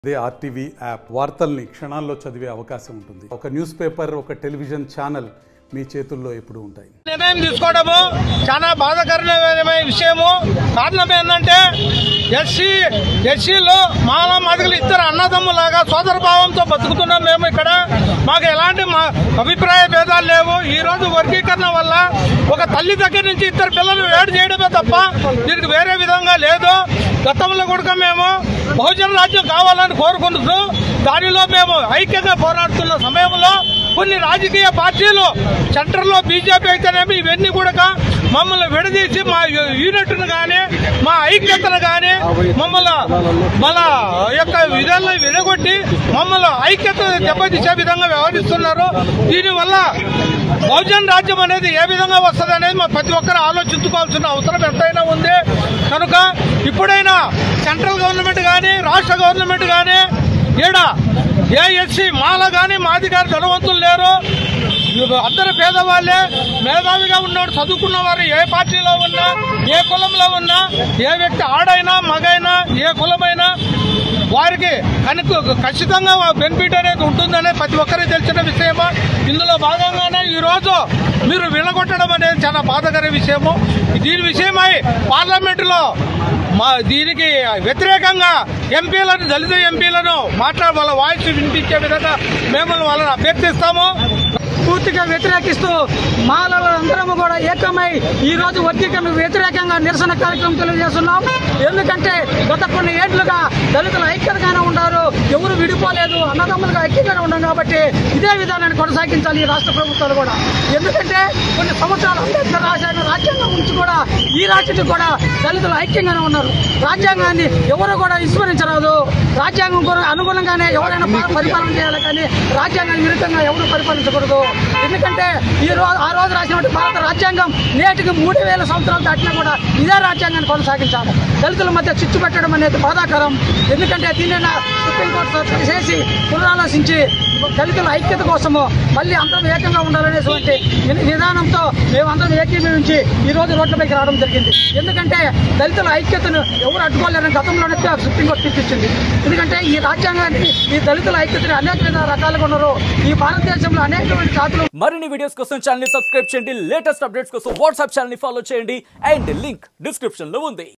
అదే RTV app వార్తల్ని క్షణాల్లో చదివే అవకాశం ఉంటుంది ఒక న్యూస్ పేపర్ ఒక టెలివిజన్ ఛానల్ మీ చేతుల్లో ఎప్పుడూ ఉంటాయి నిర్ణయం తీసుకోవడము చాలా బాధాకరమైన విషయము కారణం ఏంటంటే ఎస్సీ ఎస్సీలో మాల మాదిగలు ఇద్దరు అన్నదమ్ములాగా సోదర భావంతో బతుకుతున్నాం మేము ఇక్కడ మాకు ఎలాంటి మా అభిప్రాయ భేదాలు లేవు ఈ రోజు వర్గీకరణ వల్ల ఒక తల్లి దగ్గర నుంచి ఇద్దరు పిల్లలు వేడి చేయడమే తప్ప దీనికి వేరే విధంగా లేదు గతంలో కూడా మేము బహుజన రాజ్యం కావాలని కోరుకుంటూ దానిలో మేము ఐక్యంగా పోరాడుతున్న సమయంలో కొన్ని రాజకీయ పార్టీలు సెంటర్ లో బీజేపీ అయితేనేమి ఇవన్నీ కూడా మమ్మల్ని విడదీసి మా యూనిట్ ను గాని మా ఐక్యతను గాని మమ్మల్ని మన యొక్క విధాలను విడగొట్టి మమ్మల్ని ఐక్యత దెబ్బతీసే విధంగా వ్యవహరిస్తున్నారు దీనివల్ల బహుజన్ రాజ్యం అనేది ఏ విధంగా వస్తుంది అనేది మా ప్రతి ఒక్కరు ఆలోచించుకోవాల్సిన అవసరం ఎంతైనా ఉంది కనుక ఇప్పుడైనా సెంట్రల్ గవర్నమెంట్ కానీ రాష్ట్ర గవర్నమెంట్ కానీ ఈడ ఏ ఎస్సీ మాల గాని మాది గాని ధనవంతులు లేరు అందరు పేదవాళ్లే మేధావిగా ఉన్నాడు చదువుకున్న వారు ఏ పార్టీలో ఉన్నా ఏ కులంలో ఉన్నా ఏ వ్యక్తి ఆడైనా మగైనా ఏ కులమైనా వారికి కనుక ఖచ్చితంగా బెనిఫిట్ అనేది ఉంటుందనే ప్రతి ఒక్కరికి తెలిసిన విషయము ఇందులో భాగంగానే ఈ రోజు మీరు వినగొట్టడం అనేది చాలా బాధకర విషయము దీని విషయమై పార్లమెంటులో మా దీనికి వ్యతిరేకంగా ఎంపీలను దళిత ఎంపీలను మాట్లాడ వాళ్ళ వాయిస్ వినిపించే విధంగా మేము వాళ్ళని అభ్యర్థిస్తాము పూర్తిగా వ్యతిరేకిస్తూ మాలలు అందరము కూడా ఏకమై ఈ రోజు వర్గీకరణకు వ్యతిరేకంగా నిరసన కార్యక్రమం తెలియజేస్తున్నాం ఎందుకంటే గత కొన్ని ఏళ్లుగా దళితులు ఐక్యతగానే ఉన్నారు ఎవరు విడిపోలేదు అన్నదమ్ములుగా ఐక్యంగానే ఉన్నాం కాబట్టి ఇదే విధానాన్ని కొనసాగించాలి ఈ రాష్ట్ర ప్రభుత్వాలు కూడా ఎందుకంటే కొన్ని సంవత్సరాలు అంబేద్కర్ రాశారు రాజ్యాంగం నుంచి కూడా ఈ రాజ్యం కూడా దళితులు ఐక్యంగానే ఉన్నారు రాజ్యాంగాన్ని ఎవరు కూడా విస్మరించరాదు రాజ్యాంగం కూడా అనుగుణంగానే ఎవరైనా ప- పరిపాలన చేయాలి కానీ రాజ్యాంగానికి విరుద్ధంగా ఎవరు పరిపాలించకూడదు ఎందుకంటే ఈ రోజు ఆ రోజు రాసినటువంటి భారత రాజ్యాంగం నేటికి మూడు వేల సంవత్సరాలు దాటినా కూడా ఇదే రాజ్యాంగాన్ని కొనసాగించాలి దళితుల మధ్య చిచ్చు పెట్టడం అనేది బాధాకరం ఎందుకంటే దీనిని సుప్రీంకోర్టు చేసి పునరాలోచించి దళితుల ఐక్యత కోసము మళ్ళీ అందరం ఏకంగా ఉండాలనేటువంటి వి- విధానంతో మేమందరం ఏకీభవించి ఈ రోజు రోడ్లపైకి రావడం జరిగింది ఎందుకంటే దళితుల ఐక్యతను ఎవరు అడ్డుకోలేరని గతంలోనే సుప్రీంకోర్టు తీర్పిచ్చింది ఎందుకంటే ఈ రాజ్యాంగాన్ని ఈ దళితుల ఐక్యతని అనేక విధాల రకాలుగా ఉన్నారు ఈ భారతదేశంలో అనేకమైన జాతులు మరిన్ని వీడియోస్ కోసం ఛానల్ ని సబ్స్క్రైబ్ చేయండి లేటెస్ట్ అప్డేట్స్ కోసం వాట్సాప్ ఛానల్ ని ఫాలో చేయండి అండ్ లింక్ డిస్క్రిప్షన్ లో ఉంది